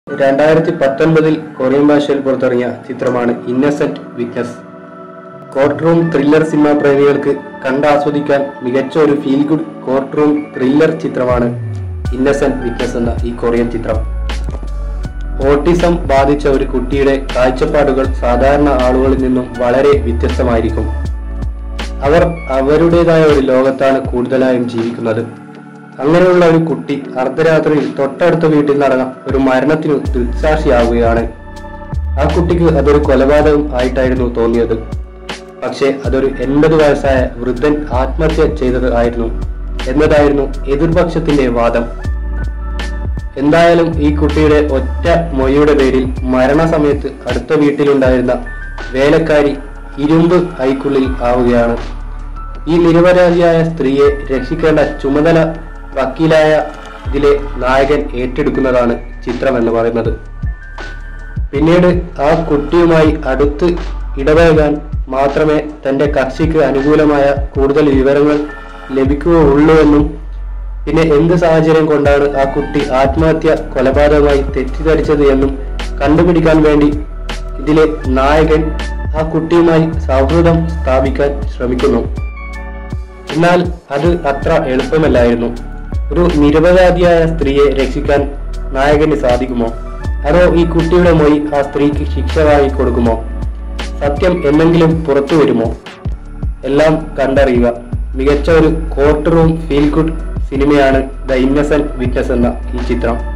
രണ്ടായിരത്തി പത്തൊൻപതിൽ കൊറിയൻ ഭാഷയിൽ പുറത്തിറങ്ങിയ ചിത്രമാണ് Innocent Witness court room thriller സിനിമാ പ്രേമികൾക്ക് കണ്ടാസ്വദിക്കാൻ മികച്ച ഒരു feel good court room thriller ചിത്രമാണ് ഇന്നസെന്റ് വിറ്റ്നസ് എന്ന ഈ കൊറിയൻ ചിത്രം ഓട്ടിസം ബാധിച്ച ഒരു കുട്ടിയുടെ കാഴ്ചപ്പാടുകൾ സാധാരണ ആളുകളിൽ നിന്നും വളരെ വ്യത്യസ്തമായിരിക്കും അവർ അവരുടേതായ ഒരു ലോകത്താണ് കൂടുതലായും ജീവിക്കുന്നത് അങ്ങനെയുള്ള ഒരു കുട്ടി അർദ്ധരാത്രിയിൽ തൊട്ടടുത്ത വീട്ടിൽ നടന്ന ഒരു മരണത്തിനു ദൃക്സാക്ഷിയാവുകയാണ് ആ കുട്ടിക്ക് അതൊരു കൊലപാതകം ആയിട്ടായിരുന്നു തോന്നിയത് പക്ഷേ അതൊരു എൺപത് വയസ്സായ വൃദ്ധൻ ആത്മഹത്യ ചെയ്തത് ആയിരുന്നു എന്നതായിരുന്നു എതിർപക്ഷത്തിന്റെ വാദം എന്തായാലും ഈ കുട്ടിയുടെ ഒറ്റ മൊഴിയുടെ പേരിൽ മരണസമയത്ത് അടുത്ത വീട്ടിലുണ്ടായിരുന്ന വേലക്കാരി ഇരുമ്പ് ഐക്കുള്ളിൽ ആവുകയാണ് ഈ നിരപരാധിയായ സ്ത്രീയെ രക്ഷിക്കേണ്ട ചുമതല വക്കീലായ ഇതിലെ നായകൻ ഏറ്റെടുക്കുന്നതാണ് ചിത്രം എന്ന് പറയുന്നത് പിന്നീട് ആ കുട്ടിയുമായി അടുത്ത് ഇടപഴകാൻ മാത്രമേ തന്റെ കക്ഷിക്ക് അനുകൂലമായ കൂടുതൽ വിവരങ്ങൾ ലഭിക്കുകയുള്ളൂ എന്നും പിന്നെ എന്ത് സാഹചര്യം കൊണ്ടാണ് ആ കുട്ടി ആത്മഹത്യ കൊലപാതകമായി തെറ്റിദ്ധരിച്ചത് എന്നും കണ്ടുപിടിക്കാൻ വേണ്ടി ഇതിലെ നായകൻ ആ കുട്ടിയുമായി സൗഹൃദം സ്ഥാപിക്കാൻ ശ്രമിക്കുന്നു എന്നാൽ അത് അത്ര എളുപ്പമല്ലായിരുന്നു ഒരു നിരപരാധിയായ സ്ത്രീയെ രക്ഷിക്കാൻ നായകന് സാധിക്കുമോ അതോ ഈ കുട്ടിയുടെ മൊഴി ആ സ്ത്രീക്ക് ശിക്ഷ വാങ്ങി കൊടുക്കുമോ സത്യം എന്നെങ്കിലും പുറത്തു വരുമോ എല്ലാം കണ്ടറിയുക മികച്ച ഒരു കോർട്ട് റൂം ഫീൽ ഗുഡ് സിനിമയാണ് ദ ഇന്നസെന്റ് വിറ്റ്നസ് എന്ന ഈ ചിത്രം